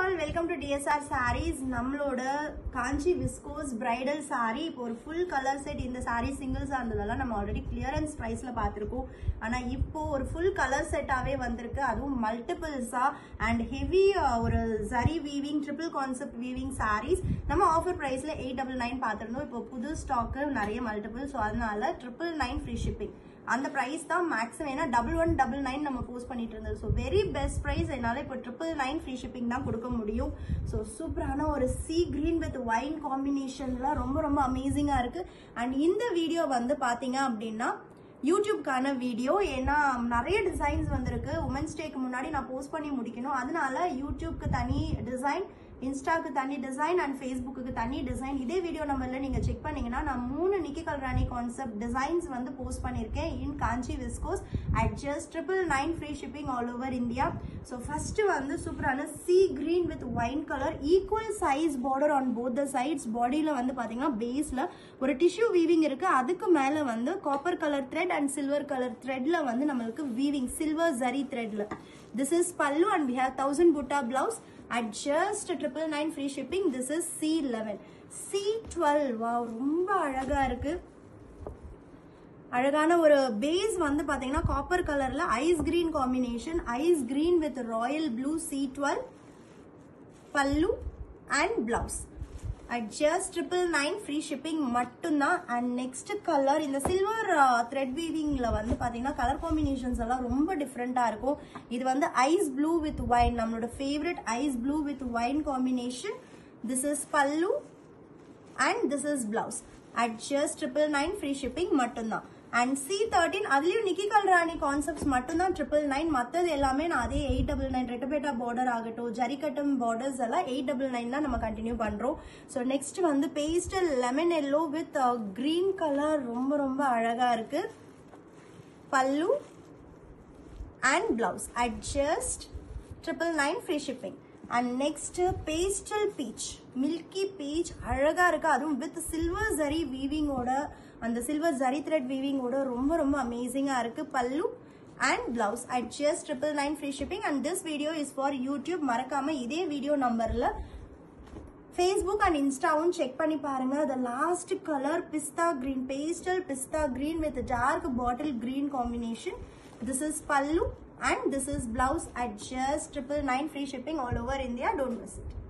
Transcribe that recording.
All welcome to DSR sarees நம்மளோட Kanchi viscose bridal saree இப்போ ஒரு ஃபுல் கலர் செட் இந்த saree சிங்கிள்ஸாக இருந்ததெல்லாம் நம்ம ஆல்ரெடி கிளியரன்ஸ் ப்ரைஸில் பார்த்துருக்கோம் ஆனால் இப்போ ஒரு ஃபுல் கலர் செட்டாகவே வந்திருக்கு அதுவும் மல்டிபிள்ஸாக அண்ட் ஹெவி ஒரு zari weaving triple concept weaving sarees நம்ம ஆஃபர் ப்ரைஸில் எயிட் டபுள் நைன் பார்த்துருந்தோம் இப்போ புது ஸ்டாக்கு நிறைய மல்டிபிள் ஸோ அதனால ட்ரிபிள் நைன் ஃப்ரீ ஷிப்பிங் அந்த ப்ரைஸ் தான் மேக்ஸிமம் ஏன்னா டபுள் ஒன் டபுள் நைன் நம்ம போஸ்ட் பண்ணிட்டு இருந்தது ஸோ வெரி பெஸ்ட் ப்ரைஸ் என்னால் இப்போ ட்ரிபிள் நைன் ஃப்ரீ ஷிப்பிங் தான் கொடுக்க முடியும் ஸோ சூப்பரான ஒரு சி கிரீன் வித் ஒயின் காம்பினேஷன்லாம் ரொம்ப ரொம்ப அமேசிங்காக இருக்கு அண்ட் இந்த வீடியோ வந்து பார்த்தீங்க அப்படின்னா யூடியூப்க்கான வீடியோ ஏன்னா நிறைய டிசைன்ஸ் வந்திருக்கு உமன்ஸ் டேக்கு முன்னாடி நான் போஸ்ட் பண்ணி முடிக்கணும் அதனால யூடியூப்க்கு தனி டிசைன் இன்ஸ்டாக்கு தனி டிசைன் அண்ட் ஃபேஸ்புக்கு தனி டிசைன் இதே வீடியோ நம்பர்ல நீங்க செக் பண்ணீங்கன்னா நான் மூணு நிக்கி கல்ராணி கான்செப்ட் டிசைன்ஸ் வந்து போஸ்ட் பண்ணியிருக்கேன் in Kanchi viscose at just triple nine free shipping all over India so first வந்து சூப்பரான sea green with wine colour equal size border on both the sides பாடியில் வந்து பார்த்தீங்கன்னா பேஸில் ஒரு டிஷ்யூ வீவிங் இருக்கு அதுக்கு மேலே வந்து copper colour thread and silver colour த்ரெட்ல வந்து நம்மளுக்கு வீவிங் சில்வர் ஜரி த்ரெட்ல this is pallu and we have thousand butta blouse at just triple nine free shipping this is C eleven C twelve வா ரொம்ப அழகா இருக்கு அழகான ஒரு பேஸ் வந்து பாத்தீங்கன்னா காப்பர் கலர்ல ice green combination ice green with royal blue C twelve pallu and blouse at just triple nine free shipping மட்டும்தான் அண்ட் நெக்ஸ்ட் கலர் இந்த சில்வர் த்ரெட் வீவிங்ல வந்து பாத்தீங்கன்னா கலர் காம்பினேஷன்ஸ் எல்லாம் ரொம்ப டிஃப்ரெண்டா இருக்கும் இது வந்து ஐஸ் ப்ளூ வித் ஒயின் நம்மளோட favourite ice blue with wine combination this is pallu and this is blouse at just triple nine free shipping மட்டும்தான் அண்ட் சி தேர்ட்டின் அதுலயும் நிக்கி கல்ராணி கான்செப்ட்ஸ் மட்டும்தான் ட்ரிபிள் நைன் மற்றது எல்லாமே நான் அதே எயிட் டபுள் நைன் ரெட்டபேட்டா border ஆகட்டும் ஜரிக்கட்டம் பார்டர்ஸ் எல்லாம் எயிட் டபுள் நைன் தான் நம்ம கண்டினியூ பண்றோம் ஸோ நெக்ஸ்ட் வந்து pastel lemon yellow with green colour ரொம்ப ரொம்ப அழகா இருக்கு pallu and blouse at just triple nine free shipping and next pastel peach milky peach அழகா இருக்கு அதுவும் வித் சில்வர் ஜரி வீவிங்கோட அந்த சில்வர் ஜரி த்ரெட் வீவிங்கோட ரொம்ப ரொம்ப அமேசிங்கா இருக்கு pallu and blouse at just triple nine free shipping and this video is for YouTube மறக்காம இதே வீடியோ நம்பர்ல ஃபேஸ்புக் அண்ட் இன்ஸ்டாவும் செக் பண்ணி பாருங்க the last colour pista green pastel pista green with dark bottle green combination this is pallu and this is blouse at just triple nine free shipping all over India. Don't miss it.